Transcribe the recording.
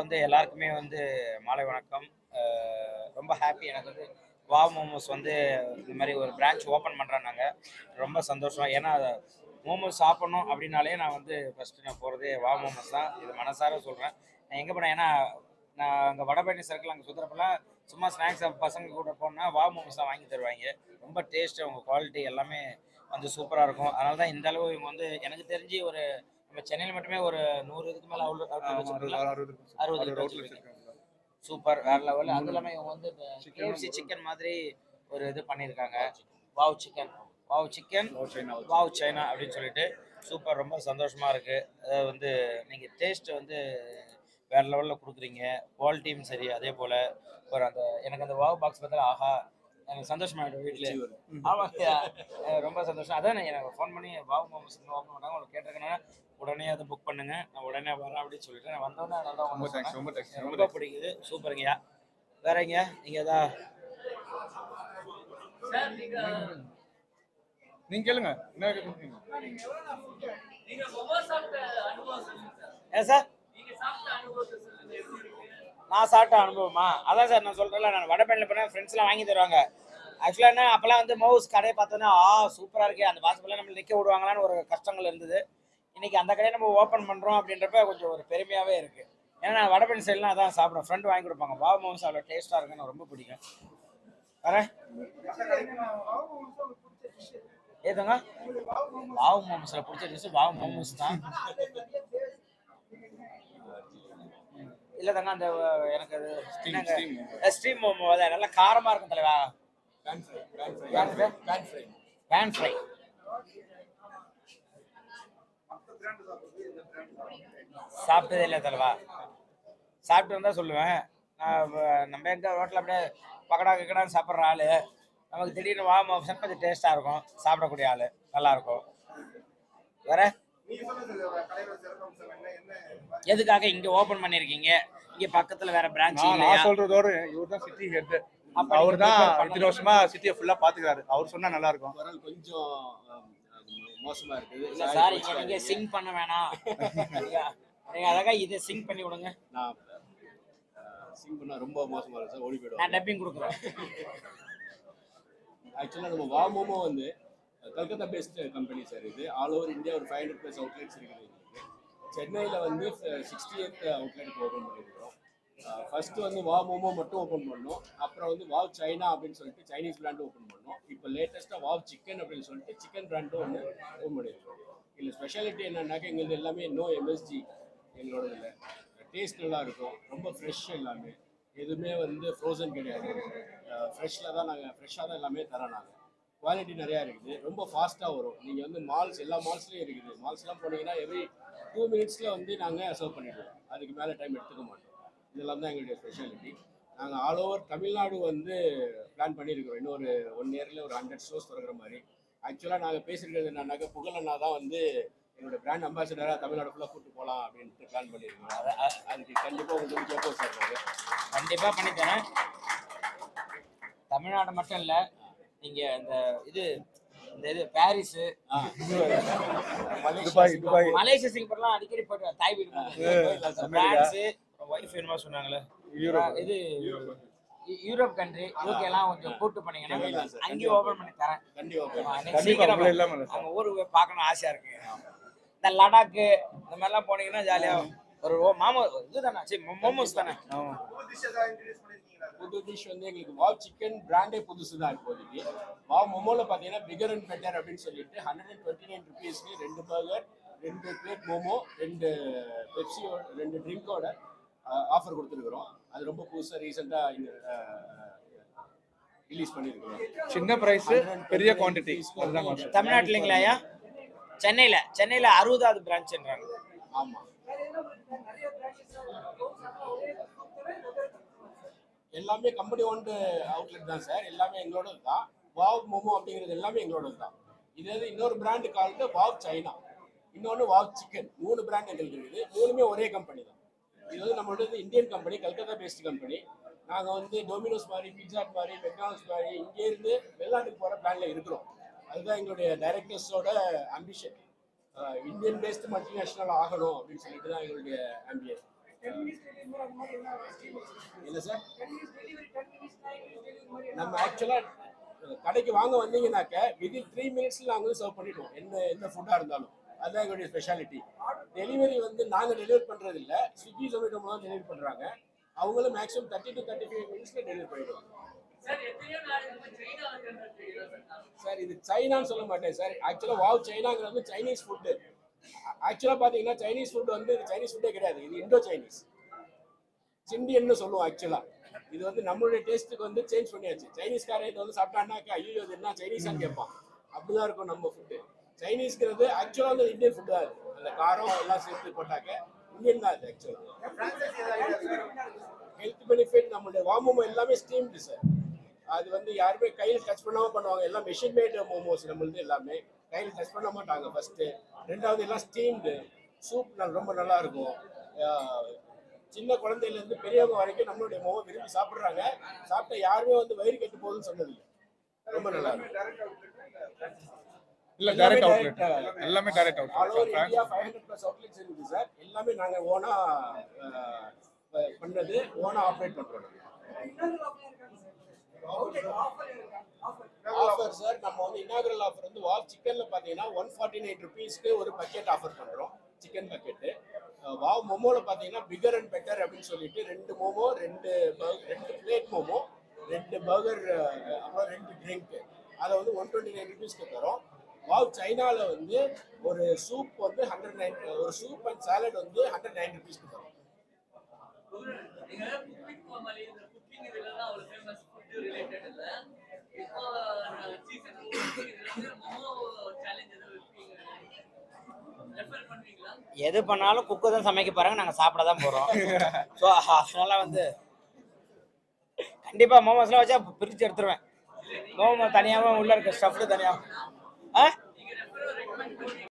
வந்து எல்லாருக்குமே வந்து மாலை வணக்கம் அஹ் ரொம்ப ஹாப்பி எனக்கு வந்து வாவ் மோமோஸ் வந்து இந்த மாதிரி ஒரு பிரான்ச் ஓப்பன் பண்ணுறாங்க ரொம்ப சந்தோஷம் ஏன்னா மோமோஸ் சாப்பிடணும் அப்படின்னாலே நான் வந்து ஃபஸ்ட்டு நான் போகிறதே வாவ் மோமோஸ் தான் இது மனசார சொல்கிறேன் நான் எங்கே போனேன் ஏன்னா நான் அங்கே வடபழனி சர்க்கிள் அங்கே சுற்றுறப்பெல்லாம் சும்மா ஸ்நாக்ஸ் பசங்க கூட போனால் வாவ் மோமோஸ் தான் வாங்கி தருவாங்க ரொம்ப டேஸ்ட்டு அவங்க குவாலிட்டி எல்லாமே வந்து சூப்பராக இருக்கும் அதனால தான் இந்த அளவு இவங்க வந்து எனக்கு தெரிஞ்சு ஒரு நம்ம சென்னையில் மட்டுமே ஒரு நூறு இதுக்கு மேலே அவுட் அவுட் வச்சுருக்கலாம் அறுபது கிட்ட வச்சிருக்கீங்க. சூப்பர் வேற லெவல் அது இல்லாமல் இவங்க வந்து கேஎஃப்சி சிக்கன் மாதிரி ஒரு இது பண்ணியிருக்காங்க wow chicken wow chicken wow China அப்படின்னு சொல்லிட்டு சூப்பர் ரொம்ப சந்தோஷமா இருக்கு அதாவது வந்து நீங்க டேஸ்ட் வந்து வேற லெவல்ல கொடுக்குறீங்க குவாலிட்டியும் சரி அதே போல ஒரு அந்த எனக்கு அந்த வாவ் பாக்ஸ் பார்த்தால ஆஹா எனக்கு சந்தோஷமாயிடும் வீட்டில் ஆமாங்க அஹ் ரொம்ப சந்தோஷம் அதான் நான் எனக்கு ஃபோன் பண்ணி வாவ் மோமோஸ் ஓப்பன் பண்ணாங்க உங்களுக்கு கேட்டிருக்கேன்னா உடனே அதை புக் பண்ணுங்க நான் உடனே வரேன் அப்படின்னு சொல்லிட்டு நான் வந்தோடனே நல்லா ரொம்ப உங்களுக்கு தேங்க்ஸ் சொன்னேன். ரொம்ப தேங்க்ஸ் எனக்கு ரொம்ப பிடிக்குது சூப்பருங்கய்யா வேறங்க நீங்க ஏதா நீங்க கேளுங்க என்ன கேக்குறீங்க? நீங்க மொபைல் சாப்பிட்ட அனுபவம் சொல்லுங்க சார் ஏன் சார் நீங்க சாப்பிட்ட அனுபவத்தை சொல்லுங்க எப்படி இருக்கு? நான் சாப்பிட்ட அனுபவமா அதான் சார் நான் சொல்றேன்ல நான் வடபழனியில் போனால் ஃப்ரெண்ட்ஸ்லாம் வாங்கி தருவாங்க ஆக்சுவலாக என்ன அப்போல்லாம் வந்து மவுஸ் கடையை பார்த்தோன்னா ஆ சூப்பராக இருக்கே அந்த வாசப்பெல்லாம் நம்ம நிற்க விடுவாங்களான்னு ஒரு கஷ்டங்கள் இருந்தது இன்னைக்கு அந்த கடையை நம்ம ஓப்பன் பண்ணுறோம் அப்படின்றப்ப கொஞ்சம் ஒரு பெருமையாகவே இருக்குது ஏன்னா நான் வடபழனி சைட்லாம் அதான் சாப்பிடுவேன் ஃப்ரெண்டு வாங்கி கொடுப்பாங்க வாவ் மவுஸ் அவ்வளோ டேஸ்ட்டாக இருக்குன்னு எனக்கு ரொம்ப பிடிக்கும் வரேன் ஏதுங்க வாவ் மோமோஸில் பிடிச்ச டிஷ் வாவ் மோமோஸ் தான் இல்ல தாங்க அந்த அஹ், எனக்கு அது என்னங்க ஸ்ட்ரீம் மோமோ அது நல்லா காரமா இருக்கும் தலைவா பேன் ஃப்ரை சாப்பிட்டதே இல்லை தலைவா சாப்பிட்டு வந்தா சொல்லுவேன் நான் வ- நம்ம எங்க ரோட்ல அப்படியே பக்கடா கிக்கடான்னு சாப்பிட்ற ஆளு நமக்கு திடீர்னு வா மோசம் கொஞ்சம் டேஸ்டா இருக்கும் சாப்பிடக்கூடிய ஆளு நல்லா இருக்கும் வேற எதுக்காக இங்க ஓபன் பண்ணிருக்கீங்க இங்க பக்கத்துல வேற பிரான்ச் நான் இல்லையா நான் சொல்றதோட இவர் தான் சிட்டி ஹெட் அப்ப அவர் நீங்க தான் prepare பண்ணணும். இத்தனை வருஷமா சிட்டியை ஃபுல்லா பாத்துக்கிறாரு அவர் சொன்னா நல்லா இருக்கும் குரல் கொஞ்சம் ஆம், அது மோசமா இருக்குது இல்ல சார் இங்க நீங்க சிங் பண்ண வேணாம் நீங்க நீங்க அழகா இதை சிங் பண்ணி விடுங்க நான் சிங் பண்ணா ரொம்ப மோசமா இருக்கு சார் ஓடி நான் போயிடுவாங்க டப்பிங் கொடுக்குறேன் ஆக்சுவலாக நம்ம வா மோமோ வந்து கல்கத்தா பேஸ்ட் கம்பெனி சார் இது ஆல் ஓவர் இந்தியா ஒரு ஃபைவ் ஹண்ட்ரட் ப்ளஸ் அவுட்லெட்ஸ் இருக்குது எங்களுக்கு சென்னையில் வந்து சிக்ஸ்டி எய்த் அவுட்லெட் ஓப்பன் பண்ணியிருக்கிறோம் ஃபர்ஸ்ட் வந்து வா மோமோ மட்டும் ஓப்பன் பண்ணோம் அப்புறம் வந்து வாவ் சைனா அப்படின்னு சொல்லிட்டு சைனீஸ் பிராண்ட் ஓப்பன் பண்ணோம் இப்போ லேட்டஸ்ட்டாக வாவ் சிக்கன் அப்படின்னு சொல்லிட்டு சிக்கன் பிராண்டும் ஒன்று ஓப்பன் பண்ணியிருக்கோம் இதில் ஸ்பெஷாலிட்டி என்னன்னாக்கா எங்களுக்கு எல்லாமே நோ எம்எஸ்ஜி எங்களோட இல்லை டேஸ்ட் நல்லா இருக்கும் ரொம்ப ஃப்ரெஷ் எல்லாமே எதுவுமே வந்து ஃப்ரோசன் கிடையாது ஃப்ரெஷ்ஷில் தான் நாங்கள் ஃப்ரெஷ்ஷாக தான் எல்லாமே தரோம் நாங்கள் குவாலிட்டி நிறையா இருக்குது ரொம்ப ஃபாஸ்ட்டாக வரும் நீங்கள் வந்து மால்ஸ் எல்லா மால்ஸ்லேயும் இருக்குது மால்ஸ்லாம் போனீங்கன்னா எவ்ரி டூ மினிட்ஸில் வந்து நாங்கள் சர்வ் பண்ணிடுவோம் அதுக்கு மேலே டைம் எடுத்துக்க மாட்டோம் இதெல்லாம் தான் எங்களுடைய ஸ்பெஷாலிட்டி நாங்கள் ஆல் ஓவர் தமிழ்நாடு வந்து பிளான் பண்ணியிருக்கிறோம் இன்னொரு ஒன் இயரில் ஒரு ஹண்ட்ரட் ஸ்டோர்ஸ் திறக்கிற மாதிரி ஆக்சுவலாக நாங்கள் பேசியிருக்கிறது என்னன்னாக்கா புகழண்ணா தான் வந்து எங்களோட பிராண்ட் அம்பாசிடராக தமிழ்நாடு ஃபுல்லாக கூப்பிட்டு போகலாம் அப்படின்ட்டு பிளான் பண்ணியிருக்கோம் அத- அ- அதுக்கு கண்டிப்பாக உங்களுக்கு கேட்போம் சார் நாங்கள் கண்டிப்பா பண்ணி தரேன் தமிழ்நாடு மட்டும் இல்ல நீங்க இந்த இது இந்த இது பாரிஸ் துபாய் துபாய் மலேசியா சிங்கப்பூர்லாம் அடிக்கடி போயிட்டு தாய் வீடு பிரான்ஸ் ஒய்ஃப் என்னமோ சொன்னாங்களே யூரோப். இது யூ- யூரோப் கண்ட்ரி யூகே எல்லாம் கொஞ்சம் கூட்டு பண்ணீங்கன்னா அங்கேயும் ஓபன் பண்ணி தரேன் கண்டிப்பாக ஆ, next கண்டிப்பா சீக்கிரம் உங்களை இல்லாம இல்லை சார். அவங்க ஊருக்கு போய் பார்க்கணும் ஆசையா இருக்கு இந்த லடாக்கு இந்த மாதிரிலாம் போனீங்கன்னா ஜாலியா ஒரு ஓ மாமோ இதுதானே சரி மோமோஸ் தானே ஆமா புது டிஷ் வந்து எங்களுக்கு வாவ் சிக்கன் பிராண்டே புதுசு தான் இப்போதைக்கு வாவ் மோமோல பார்த்தீங்கன்னா பிகர் அண்ட் பெட்டர் அப்படின்னு சொல்லிட்டு ஹண்ட்ரட் அண்ட் டுவெண்ட்டி நைன் ருபீஸ்க்கு ரெண்டு பர்கர் ரெண்டு பிளேட் மோமோ ரெண்டு பெப்சியோட ரெண்டு ட்ரிங்கோட ஆஃபர் கொடுத்துருக்குறோம் அது ரொம்ப புதுசாக ரீசெண்டாக இங்கே ரிலீஸ் பண்ணியிருக்கிறோம் சின்ன பிரைஸ் பெரிய குவாண்டிட்டி அதுதான் concept. தமிழ்நாட்டுலங்களா ஐயா சென்னையில சென்னையில அறுபதாவது பிரான்ச்ன்றாங்க ஆமாம் எல்லாமே கம்பெனி ஓன்டு அவுட்லெட் தான் சார் எல்லாமே எங்களோடது தான் வாவ் மோமோ அப்படிங்கிறது எல்லாமே எங்களோடது தான் இது வந்து இன்னொரு பிராண்டு கால்ட்டு வாவ் சைனா இன்னொன்று வாவ் சிக்கன் மூணு பிராண்ட் எங்களுக்கு இருக்குது மூணுமே ஒரே கம்பெனி தான் இது வந்து நம்மளோட Indian company Calcutta based company நாங்கள் வந்து டொமினோஸ் மாதிரி பிட்சாட் மாதிரி மெக்டானல்ஸ் மாதிரி இங்கேருந்து வெளிநாட்டுக்கு போகிற பிளானில் இருக்கிறோம் அதுதான் எங்களுடைய டைரக்டர்ஸோட அம்பிஷன் இந்தியன் பேஸ்ட் மல்டிநேஷனல் ஆகணும் அப்படின்னு சொல்லிட்டு தான் எங்களுடைய ஆம்பியன் இல்லை சார் நம்ம ஆக்சுவலா கடைக்கு வாங்க வந்தீங்கன்னாக்க விதின் த்ரீ மினிட்ஸ்ல நாங்க வந்து சர்வ் பண்ணிடுவோம் என்ன எந்த ஃபுட்டா இருந்தாலும் அதுதான் எங்களுடைய ஸ்பெஷாலிட்டி டெலிவரி வந்து நாங்க டெலிவரி பண்றது இல்ல ஸ்விக்கி ஜொமேட்டோ மூலம் டெலிவரி பண்றாங்க அவங்களும் maximum thirty to thirty five மினிட்ஸ்ல டெலிவரி பண்ணிடுவாங்க சார் எத்தனையோ நாடு இந்த மாதிரி சைனா இருக்குன்றது தெரியுதா சார் சார் இது சைனான்னு சொல்ல மாட்டேன் சார் ஆக்சுவலா வாவ் சைனாங்கிறது வந்து சைனீஸ் ஃபுட்டு ஆக்சுவலா பாத்தீங்கன்னா சைனீஸ் ஃபுட் வந்து இது சைனீஸ் ஃபுட்டே கிடையாது இது இண்டோ சைனீஸ் சிண்டியன்னு சொல்லுவோம் ஆக்சுவலா இது வந்து நம்மளுடைய டேஸ்ட்டுக்கு வந்து சேஞ்ச் பண்ணியாச்சு சைனீஸ்காரன் இது வந்து சாப்பிட்டான்னாக்கா ஐயோ இது என்ன சைனீஸான்னு கேட்பான் அப்படிதான் இருக்கும் நம்ம ஃபுட்டு சைனீஸ்ங்கிறது ஆக்சுவலா வந்து இந்தியன் ஃபுட் தான் அது அந்த காரம் எல்லாம் சேர்த்து போட்டாக்க இந்தியன் தான் அது ஆக்சுவலா ஹெல்த் பெனிஃபிட் நம்மளுடைய வாமோமோ எல்லாமே ஸ்டீம்டு சார் அது வந்து யாருமே கையில் டச் பண்ணாம பண்ணுவாங்க எல்லாம் மெஷின் மேட் மோமோஸ் நம்மளுது எல்லாமே கையில் டச் பண்ண மாட்டாங்க ஃபர்ஸ்ட் ரெண்டாவது எல்லாம் ஸ்டீம்டு சூப் ரொம்ப நல்லா இருக்கும் ஆஹ் சின்ன குழந்தையில இருந்து பெரியவங்க வரைக்கும் நம்மளுடைய மோமோ விரும்பி சாப்பிடுறாங்க சாப்பிட்ட யாருமே வந்து வயிறு கெட்டு போகுதுன்னு சொன்னது இல்லை ரொம்ப நல்லா இருக்கும் இல்ல எல்லாமே டைரக்ட் அவுட்லெட் direct, எல்லாமே direct all over outlet India five hundred plus outlets இருக்குது சார் எல்லாமே நாங்கள் ஓனா பண்ணது ஓனா ஆப்ரேட் பண்றோம் ஆஃபர் சார் நம்ம வந்து இனாகரல் ஆஃபர் வந்து வாவ் சிக்கன்ல பாத்தீங்கன்னா ஒன் ஃபார்ட்டி நைன் ருபீஸ்க்கு ஒரு பக்கெட் ஆஃபர் பண்றோம் சிக்கன் பக்கெட்டு வாவ் மோமோல பாத்தீங்கன்னா பிகர் அண்ட் பெட்டர் அப்படின்னு சொல்லிட்டு ரெண்டு மோமோ ரெண்டு burger- ரெண்டு பிளேட் மோமோ ரெண்டு பர்கர் அப்புறம் ரெண்டு ட்ரிங்க் அதை வந்து ஒன் டுவெண்ட்டி நைன் ருபீஸ்க்கு தரோம் வாவ் சைனால வந்து ஒரு சூப் வந்து ஹண்ட்ரட் நைன் ஒரு சூப் அண்ட் சாலட் வந்து ஹண்ட்ரட் நைன் ருபீஸ்க்கு தரோம் நீங்க குக்கிங் கோமாளி இந்த குக்கிங் இதெல்லாம் அவ்வளவு ஃபேமஸ் ஃபுட் ரிலேட்டட் இல்ல இப்போ சீசன் இதுல வந்து மோமோ சேலஞ்ச் ஏதாவது வைப்பீங்க ரெஃபர் பண்ணுவீங்களா எது பண்ணாலும் குக்கு தான் சமைக்க போறாங்க நாங்க சாப்பிட தான் போறோம் ஸோ அதனால வந்து கண்டிப்பா மோமோஸ்லாம் வச்சா பிரிச்சு எடுத்துருவேன் மோமோ தனியாவும் உள்ள இருக்க ஸ்டஃப்டு தனியாவும் ஆ நீங்க ரெஃபர் ரெக்கமெண்ட் பண்ணுவீங்க